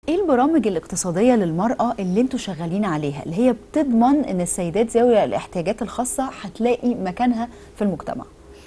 ايه البرامج الاقتصاديه للمراه اللي انتوا شغالين عليها اللي هي بتضمن ان السيدات ذوي الاحتياجات الخاصه هتلاقي مكانها في المجتمع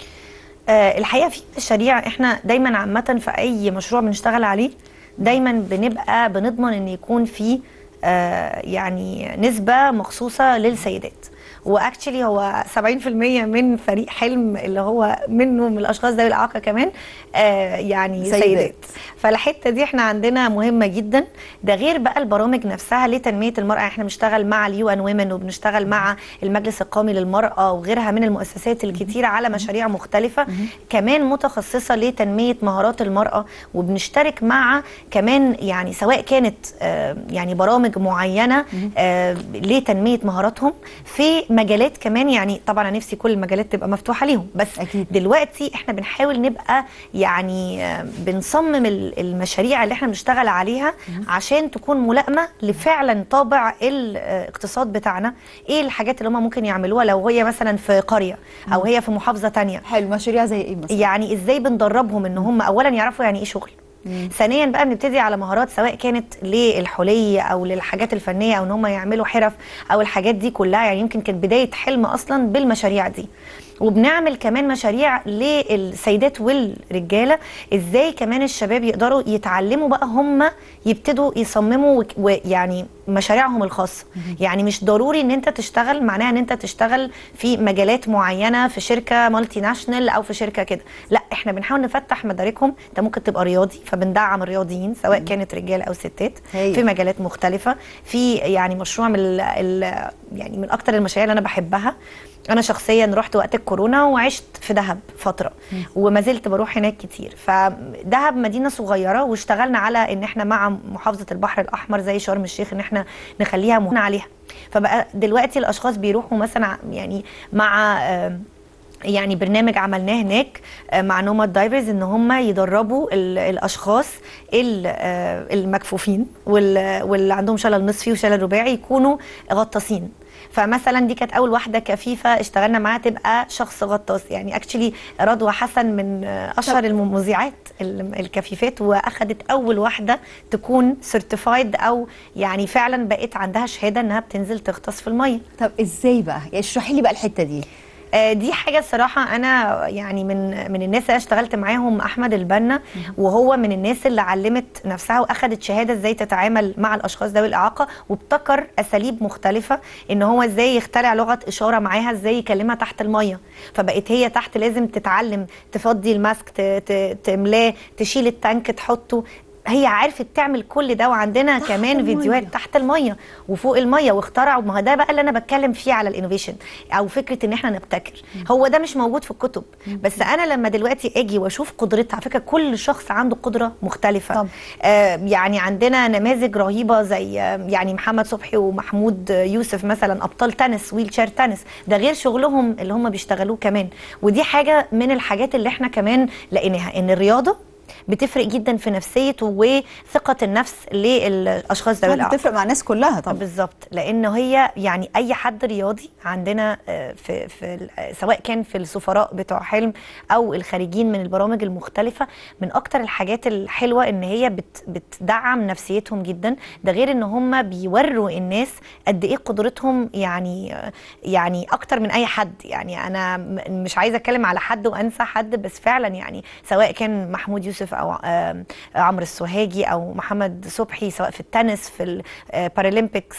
آه، الحقيقه في مشاريع احنا دايما عامه في اي مشروع بنشتغل عليه دايما بنبقى بنضمن ان يكون في آه، يعني نسبه مخصوصه للسيدات واكشلي هو 70% من فريق حلم اللي هو منه من الاشخاص ذوي الاعاقه كمان آه، يعني سيدات. سيدات, سيدات. فالحته دي احنا عندنا مهمه جدا ده غير بقى البرامج نفسها لتنميه المراه احنا بنشتغل مع اليو ان ويمن وبنشتغل مع المجلس القومي للمراه وغيرها من المؤسسات الكتيره على مشاريع مختلفه كمان متخصصه لتنميه مهارات المراه وبنشترك مع كمان يعني سواء كانت آه، يعني برامج معينه آه، لتنميه مهاراتهم في مجالات كمان يعني طبعا انا نفسي كل المجالات تبقى مفتوحه ليهم بس أكيد. دلوقتي احنا بنحاول نبقى يعني آه، بنصمم ال- المشاريع اللي احنا بنشتغل عليها عشان تكون ملائمه لفعلا طابع الاقتصاد بتاعنا ايه الحاجات اللي هم ممكن يعملوها لو هي مثلا في قريه او هي في محافظه تانية حلو مشاريع زي ايه مثلا يعني ازاي بندربهم ان هم اولا يعرفوا يعني ايه شغل ثانيا بقى بنبتدي على مهارات سواء كانت للحلي او للحاجات الفنيه او ان هم يعملوا حرف او الحاجات دي كلها يعني يمكن كانت بدايه حلم اصلا بالمشاريع دي وبنعمل كمان مشاريع للسيدات والرجاله ازاي كمان الشباب يقدروا يتعلموا بقى هم يبتدوا يصمموا وك- ويعني مشاريعهم الخاصه يعني مش ضروري ان انت تشتغل معناها ان انت تشتغل في مجالات معينه في شركه مالتي ناشونال او في شركه كده لا احنا بنحاول نفتح مداركهم انت ممكن تبقى رياضي فبندعم الرياضيين سواء كانت رجاله او ستات هايل. في مجالات مختلفه في يعني مشروع من ال ال يعني من اكتر المشاريع اللي انا بحبها انا شخصيا رحت وقت الكورونا وعشت في دهب فتره وما زلت بروح هناك كتير فدهب مدينه صغيره واشتغلنا على ان احنا مع محافظه البحر الاحمر زي شرم الشيخ ان احنا نخليها مهنه عليها فبقى دلوقتي الاشخاص بيروحوا مثلا ع- يعني مع آم، يعني برنامج عملناه هناك آه، مع نوماد دايفرز ان هم يدربوا ال- الاشخاص ال- آه، المكفوفين وال- واللي عندهم شلل نصفي وشلل رباعي يكونوا غطاسين فمثلا دي كانت اول واحده كفيفه اشتغلنا معاها تبقى شخص غطاس يعني اكشلي رضوى حسن من آه، اشهر المذيعات ال- الكفيفات واخدت اول واحده تكون سيرتيفايد او يعني فعلا بقت عندها شهاده انها بتنزل تغطس في الميه طب ازاي بقى يعني اشرحي لي بقى الحته دي آه، دي حاجه الصراحه انا يعني من من الناس اللي اشتغلت معاهم احمد البنا وهو من الناس اللي علمت نفسها واخدت شهاده ازاي تتعامل مع الاشخاص ذوي الاعاقه وابتكر اساليب مختلفه ان هو ازاي يخترع لغه اشاره معاها ازاي يكلمها تحت الميه فبقت هي تحت لازم تتعلم تفضي الماسك ت- ت- تملاه تشيل التانك تحطه هي عرفت تعمل كل ده وعندنا تحت كمان المية. فيديوهات تحت الميه وفوق الميه واخترعوا ما هو ده بقى اللي انا بتكلم فيه على الانوفيشن او فكره ان احنا نبتكر هو ده مش موجود في الكتب بس انا لما دلوقتي اجي واشوف قدرتها على فكره كل شخص عنده قدره مختلفه طبعا. آه يعني عندنا نماذج رهيبه زي آه، يعني محمد صبحي ومحمود آه، يوسف مثلا ابطال تنس ويل شير تنس ده غير شغلهم اللي هم بيشتغلوه كمان ودي حاجه من الحاجات اللي احنا كمان لقيناها ان الرياضه بتفرق جدا في نفسيه وثقه النفس للاشخاص ذوي طبعاً الاعاقه بتفرق مع الناس كلها طبعا بالظبط لانه هي يعني اي حد رياضي عندنا آه، في في ال- آه، سواء كان في السفراء بتوع حلم او الخارجين من البرامج المختلفه من اكتر الحاجات الحلوه ان هي بت بتدعم نفسيتهم جدا ده غير ان هم بيوروا الناس قد ايه قدرتهم يعني آه، يعني اكتر من اي حد يعني انا م- مش عايزه اتكلم على حد وانسى حد بس فعلا يعني سواء كان محمود يوسف او آم، عمرو السوهاجي او محمد صبحي سواء في التنس في البارالمبيكس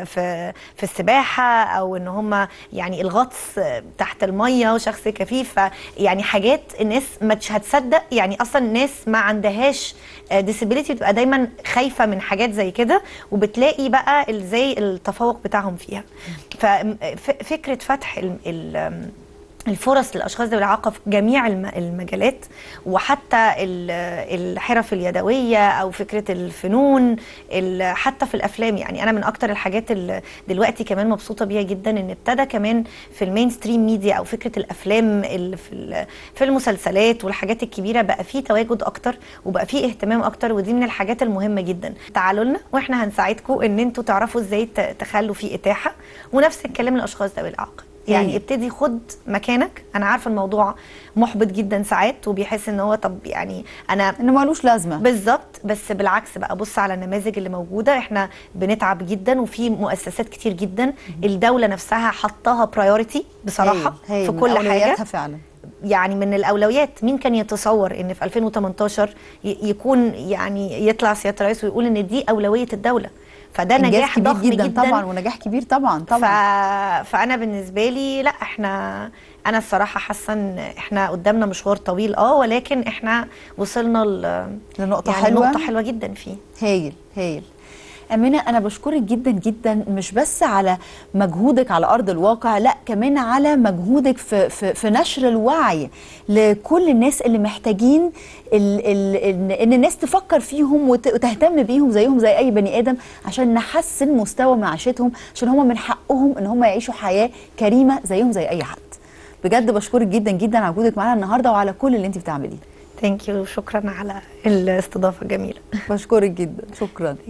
في في السباحه او ان هم يعني الغطس آه، تحت الميه وشخص كفيف ف- يعني حاجات الناس مش هتصدق يعني اصلا الناس ما عندهاش ديسابيليتي بتبقى دايما خايفه من حاجات زي كده وبتلاقي بقى ازاي التفوق بتاعهم فيها ففكره فتح ال- ال- الفرص للاشخاص ذوي الاعاقه في جميع الم- المجالات وحتى ال- الحرف اليدويه او فكره الفنون ال- حتى في الافلام يعني انا من اكتر الحاجات اللي دلوقتي كمان مبسوطه بيها جدا ان ابتدى كمان في المين ستريم ميديا او فكره الافلام اللي في ال- في المسلسلات والحاجات الكبيره بقى فيه تواجد اكتر وبقى فيه اهتمام اكتر ودي من الحاجات المهمه جدا تعالوا لنا واحنا هنساعدكم ان انتوا تعرفوا ازاي ت- تخلوا فيه اتاحه ونفس الكلام للاشخاص ذوي الاعاقه يعني هايل. ابتدي خد مكانك انا عارفه الموضوع محبط جدا ساعات وبيحس ان هو طب يعني انا انه مالوش لازمه بالظبط بس بالعكس بقى بص على النماذج اللي موجوده احنا بنتعب جدا وفي مؤسسات كتير جدا الدوله نفسها حطاها برايورتي بصراحه هايل. هايل. في من كل أولوياتها حاجه فعلا يعني من الاولويات مين كان يتصور ان في 2018 ي- يكون يعني يطلع سياده الرئيس ويقول ان دي اولويه الدوله فده إنجاز نجاح كبير ضخم جدا, جدا, طبعا ونجاح كبير طبعا ف... طبعا فانا بالنسبه لي لا احنا انا الصراحه حاسه ان احنا قدامنا مشوار طويل اه ولكن احنا وصلنا ل... لنقطه يعني حلوه نقطه حلوه جدا فيه هايل هايل أمينة أنا بشكرك جدا جدا مش بس على مجهودك على أرض الواقع لا كمان على مجهودك في, في, في نشر الوعي لكل الناس اللي محتاجين ال ال إن, إن الناس تفكر فيهم وت- وتهتم بيهم زيهم زي أي بني آدم عشان نحسن مستوى معيشتهم عشان هم من حقهم إن هم يعيشوا حياة كريمة زيهم زي أي حد بجد بشكرك جدا جدا على وجودك معانا النهارده وعلى كل اللي انت بتعمليه ثانك يو شكرا على الاستضافه الجميله بشكرك جدا شكرا